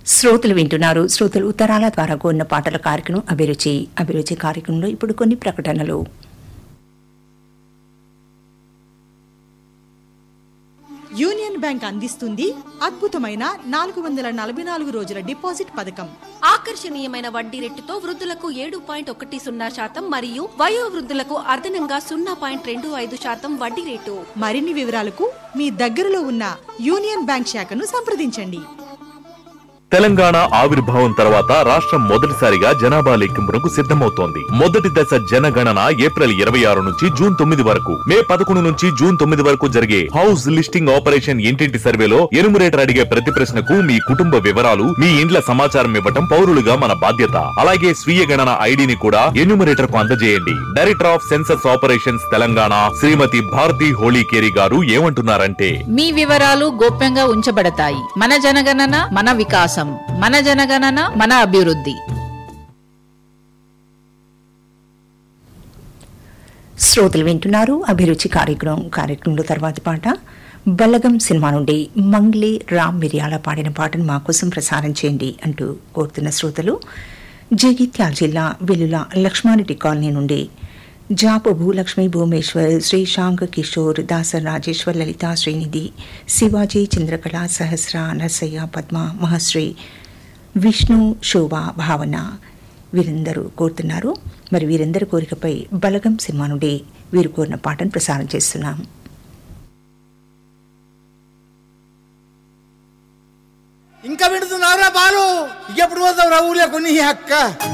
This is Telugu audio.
శ్రోతలు వింటున్నారు శ్రోతలు ఉత్తరాల ద్వారా కోరిన పాటల కార్యక్రమం అభిరుచి అభిరుచి కార్యక్రమంలో ఇప్పుడు కొన్ని ప్రకటనలు యూనియన్ బ్యాంక్ అందిస్తుంది అద్భుతమైన నాలుగు వందల నలభై నాలుగు రోజుల డిపాజిట్ పథకం ఆకర్షణీయమైన వడ్డీ రేటుతో వృద్ధులకు ఏడు పాయింట్ ఒకటి సున్నా శాతం మరియు వయో వృద్ధులకు అదనంగా సున్నా పాయింట్ రెండు ఐదు శాతం వడ్డీ రేటు మరిన్ని వివరాలకు మీ దగ్గరలో ఉన్న యూనియన్ బ్యాంక్ శాఖను సంప్రదించండి తెలంగాణ ఆవిర్భావం తర్వాత రాష్ట్రం మొదటిసారిగా జనాభా లెక్కింపునకు సిద్ధమవుతోంది మొదటి దశ జనగణన ఏప్రిల్ ఇరవై ఆరు నుంచి జూన్ తొమ్మిది వరకు మే పదకొండు నుంచి జూన్ తొమ్మిది వరకు జరిగే హౌస్ లిస్టింగ్ ఆపరేషన్ ఇంటింటి సర్వేలో ఎనుమరేటర్ అడిగే ప్రతి ప్రశ్నకు మీ కుటుంబ వివరాలు మీ ఇండ్ల సమాచారం ఇవ్వటం పౌరులుగా మన బాధ్యత అలాగే స్వీయ గణన ఐడిని కూడా ఎన్యూమరేటర్ కు అందజేయండి director of census operations Telangana Shrimati Bharati Holikeri garu ఏమంటున్నారంటే మీ వివరాలు గోప్యంగా ఉంచబడతాయి మన జనగణన మన వికాసం మన జనగణన మన అభివృద్ధి శ్రోతలు వింటున్నారు అభిరుచి కార్యక్రమం కార్యక్రమంలో తర్వాతి పాట బలగం సినిమా నుండి మంగ్లీ రామ్ మిరియాల పాడిన పాటను మా కోసం ప్రసారం చేయండి అంటూ కోరుతున్న శ్రోతలు జగిత్యాల జిల్లా వెల్లుల లక్ష్మారెడ్డి కాలనీ నుండి జాపు భూలక్ష్మి భూమేశ్వర్ శ్రీశాంక్ కిషోర్ దాసర్ రాజేశ్వర్ లలిత శ్రీనిధి శివాజీ చంద్రకళ సహస్ర నరసయ్య పద్మ మహశ్రీ విష్ణు శోభ భావన వీరందరూ కోరుతున్నారు మరి వీరందరి కోరికపై బలగం సినిమా నుండి వీరు కోరిన పాటను ప్రసారం చేస్తున్నాం ఇంకా పెడుతున్నావురా బాలు ఎప్పుడు పోతావు రా ఊళ్ళో కొన్ని అక్క